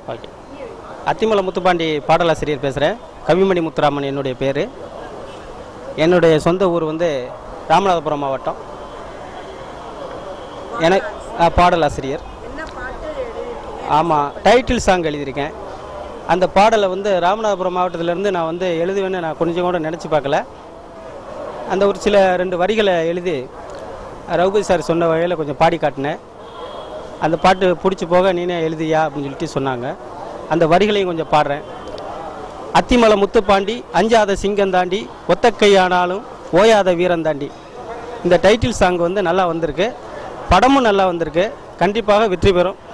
okay Athimalai Muthupandi பாடலாசிரியர் பேசுகிறேன் கவிமணி முத்துராமன் என்னுடைய பேர் என்னுடைய சொந்த ஊர் வந்து ராமநாதபுரம் மாவட்டம் எனக்கு ஆ, பாடலாசிரியர் ஆமாம் டைட்டில் சாங் எழுதியிருக்கேன் அந்த பாடலை வந்து ராமநாதபுரம் மாவட்டத்திலேருந்து நான் வந்து எழுதுவேன்னு நான் கொஞ்சம் கூட நினச்சி பார்க்கல அந்த ஒரு சில ரெண்டு வரிகளை எழுதி ரகுபதி சார் சொன்ன வகையில் கொஞ்சம் பாடி காட்டினேன் அந்த பாட்டு பிடிச்சி போக நீனே எழுதியா அப்படின்னு சொல்லிட்டு சொன்னாங்க அந்த வரிகளையும் கொஞ்சம் பாடுறேன் அத்திமலை முத்துப்பாண்டி அஞ்சாத சிங்கம் தாண்டி ஒத்த கையானாலும் ஓயாத வீரம் தாண்டி இந்த டைட்டில் சாங் வந்து நல்லா வந்திருக்கு படமும் நல்லா வந்திருக்கு கண்டிப்பாக வெற்றி பெறும்